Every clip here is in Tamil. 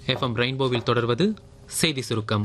எஃப்எம் ரெயின்போவில் தொடர்வது செய்தி சுருக்கம்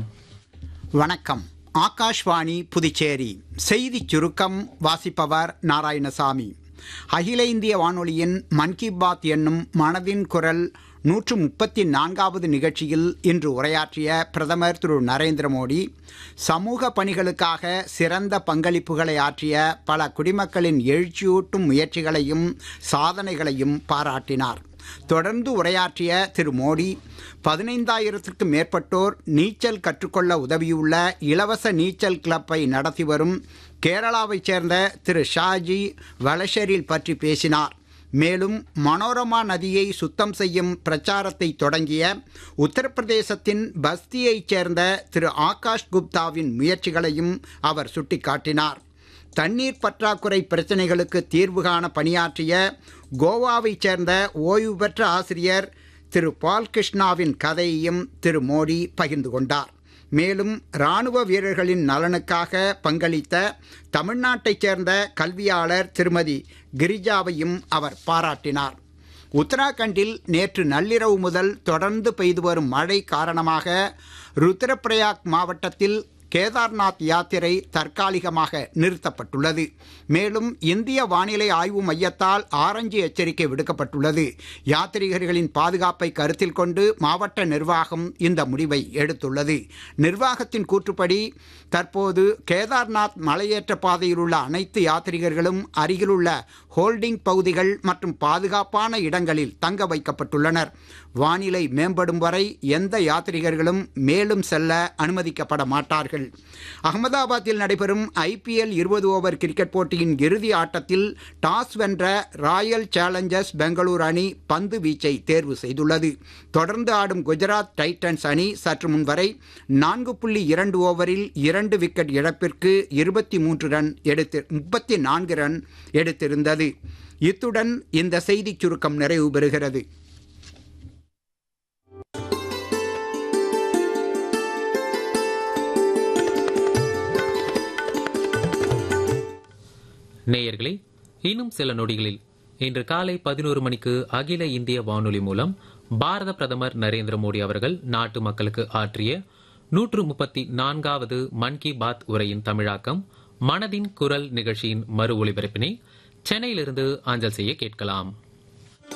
வணக்கம் ஆகாஷ்வாணி புதுச்சேரி செய்திச் சுருக்கம் வாசிப்பவர் நாராயணசாமி அகில இந்திய வானொலியின் மன் கி பாத் என்னும் மனதின் குரல் நூற்று முப்பத்தி நான்காவது நிகழ்ச்சியில் இன்று உரையாற்றிய பிரதமர் திரு நரேந்திர மோடி சமூக பணிகளுக்காக சிறந்த பங்களிப்புகளை ஆற்றிய பல குடிமக்களின் எழுச்சியூட்டும் முயற்சிகளையும் சாதனைகளையும் பாராட்டினார் தொடர்ந்து உரையாற்றிய திரு மோடி பதினைந்தாயிரத்திற்கும் மேற்பட்டோர் நீச்சல் கற்றுக்கொள்ள உதவியுள்ள இலவச நீச்சல் கிளப்பை நடத்தி வரும் கேரளாவைச் சேர்ந்த திரு ஷாஜி வலஷரில் பற்றி பேசினார் மேலும் மனோரமா நதியை சுத்தம் செய்யும் பிரச்சாரத்தை தொடங்கிய உத்தரப்பிரதேசத்தின் பஸ்தியைச் சேர்ந்த திரு ஆகாஷ் குப்தாவின் முயற்சிகளையும் அவர் சுட்டிக்காட்டினார் தண்ணீர் பற்றாக்குறை பிரச்சனைகளுக்கு தீர்வு காண பணியாற்றிய கோவாவைச் சேர்ந்த ஓய்வு பெற்ற ஆசிரியர் திரு பால் கிருஷ்ணாவின் கதையையும் திரு மோடி பகிர்ந்து கொண்டார் மேலும் இராணுவ வீரர்களின் நலனுக்காக பங்களித்த தமிழ்நாட்டைச் சேர்ந்த கல்வியாளர் திருமதி கிரிஜாவையும் அவர் பாராட்டினார் உத்தராகண்டில் நேற்று நள்ளிரவு முதல் தொடர்ந்து பெய்து வரும் மழை காரணமாக ருத்ரப்பிரயாக் மாவட்டத்தில் கேதார்நாத் யாத்திரை தற்காலிகமாக நிறுத்தப்பட்டுள்ளது மேலும் இந்திய வானிலை ஆய்வு மையத்தால் ஆரஞ்சு எச்சரிக்கை விடுக்கப்பட்டுள்ளது யாத்ரீகர்களின் பாதுகாப்பை கருத்தில் கொண்டு மாவட்ட நிர்வாகம் இந்த முடிவை எடுத்துள்ளது நிர்வாகத்தின் கூற்றுப்படி தற்போது கேதார்நாத் மலையேற்ற பாதையில் உள்ள அனைத்து யாத்ரீகர்களும் அருகிலுள்ள ஹோல்டிங் பகுதிகள் மற்றும் பாதுகாப்பான இடங்களில் தங்க வைக்கப்பட்டுள்ளனர் வானிலை மேம்படும் வரை எந்த யாத்ரீகர்களும் மேலும் செல்ல அனுமதிக்கப்பட மாட்டார்கள் அகமதாபாத்தில் நடைபெறும் ஐபிஎல் இருபது ஓவர் கிரிக்கெட் போட்டியின் இறுதி ஆட்டத்தில் டாஸ் வென்ற ராயல் சேலஞ்சர்ஸ் பெங்களூர் அணி பந்து வீச்சை தேர்வு செய்துள்ளது தொடர்ந்து ஆடும் குஜராத் டைட்டன்ஸ் அணி சற்று முன் வரை நான்கு புள்ளி இரண்டு ஓவரில் இரண்டு விக்கெட் இழப்பிற்கு இருபத்தி மூன்று ரன் எடுத்து முப்பத்தி நான்கு ரன் எடுத்திருந்தது இத்துடன் இந்த செய்திச் சுருக்கம் நிறைவு பெறுகிறது நேயர்களே இன்னும் சில நொடிகளில் இன்று காலை பதினோரு மணிக்கு அகில இந்திய வானொலி மூலம் பாரத பிரதமர் நரேந்திர மோடி அவர்கள் நாட்டு மக்களுக்கு ஆற்றிய நூற்று முப்பத்தி நான்காவது மன் கி பாத் உரையின் தமிழாக்கம் மனதின் குரல் நிகழ்ச்சியின் மறு ஒளிபரப்பினை சென்னையிலிருந்து அஞ்சல் செய்ய கேட்கலாம்